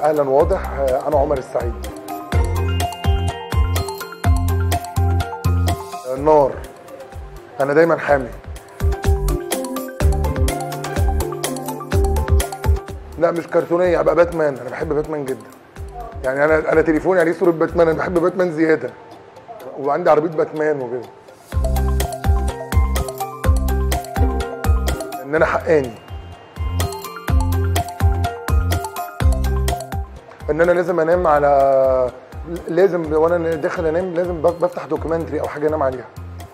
اهلا واضح آه، انا عمر السعيد النار انا دايما حامي لا مش كرتونيه ابقى باتمان انا بحب باتمان جدا يعني انا انا تليفوني عليه صوره باتمان انا بحب باتمان زياده وعندي عربيه باتمان وكده ان انا حقاني ان انا لازم انام على لازم وانا داخل انام لازم بفتح دوكيومنتري او حاجه انام عليها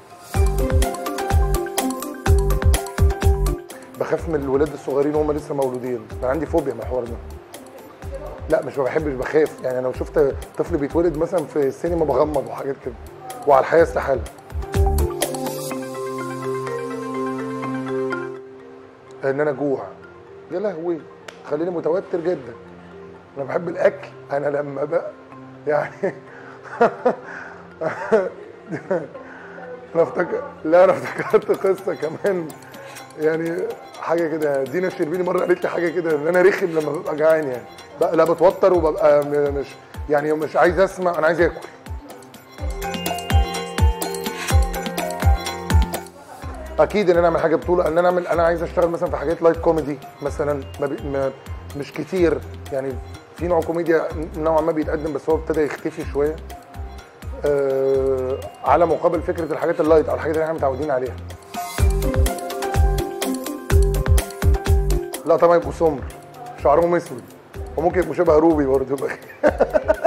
بخاف من الولاد الصغيرين وهم لسه مولودين انا عندي فوبيا من الحوار ده لا مش ما بحبش بخاف يعني لو شفت طفل بيتولد مثلا في السينما بغمض وحاجات كده وعلى الحياه استحاله ان انا جوع يا لهوي خليني متوتر جدا انا بحب الاكل انا لما بقى يعني انا افتكر لا انا افتكرت قصه كمان يعني حاجه كده دينا الشربيني مره قالت لي حاجه كده ان انا رخم لما ببقى جعان يعني بقى لا بتوتر وببقى م- مش يعني مش عايز اسمع انا عايز اكل اكيد ان انا اعمل حاجه بطوله ان انا اعمل انا عايز اشتغل مثلا في حاجات لايت كوميدي مثلا ما بي ما مش كتير يعني في نوع كوميديا نوعا ما بيتقدم بس هو ابتدى يختفي شويه آه على مقابل فكره الحاجات اللايت او الحاجات اللي احنا متعودين عليها لا طبعا يبقوا سمر شعرهم اسود وممكن يبقوا شبه روبي برضه